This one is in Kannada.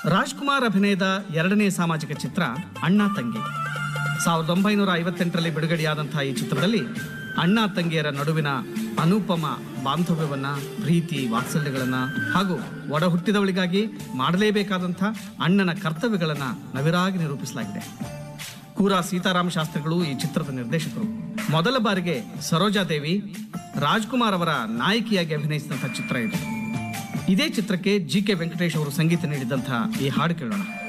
ರಾಜ್ಕುಮಾರ್ ಅಭಿನಯದ ಎರಡನೇ ಸಾಮಾಜಿಕ ಚಿತ್ರ ಅಣ್ಣ ತಂಗಿ ಸಾವಿರದ ಒಂಬೈನೂರ ಐವತ್ತೆಂಟರಲ್ಲಿ ಬಿಡುಗಡೆಯಾದಂತಹ ಈ ಚಿತ್ರದಲ್ಲಿ ಅಣ್ಣ ತಂಗಿಯರ ನಡುವಿನ ಅನುಪಮ ಬಾಂಧವ್ಯವನ್ನ ಪ್ರೀತಿ ವಾತ್ಸಲ್ಯಗಳನ್ನ ಹಾಗೂ ಒಡ ಹುಟ್ಟಿದವಳಿಗಾಗಿ ಮಾಡಲೇಬೇಕಾದಂಥ ಅಣ್ಣನ ಕರ್ತವ್ಯಗಳನ್ನ ನವಿರಾಗಿ ನಿರೂಪಿಸಲಾಗಿದೆ ಕೂರಾ ಸೀತಾರಾಮ ಶಾಸ್ತ್ರಿಗಳು ಈ ಚಿತ್ರದ ನಿರ್ದೇಶಕರು ಮೊದಲ ಬಾರಿಗೆ ಸರೋಜಾದೇವಿ ರಾಜ್ಕುಮಾರ್ ಅವರ ನಾಯಕಿಯಾಗಿ ಅಭಿನಯಿಸಿದಂಥ ಚಿತ್ರ ಇದು ಇದೇ ಚಿತ್ರಕ್ಕೆ ಜಿ ಕೆ ವೆಂಕಟೇಶ್ ಅವರು ಸಂಗೀತ ನೀಡಿದಂತಹ ಈ ಹಾಡು ಕೇಳೋಣ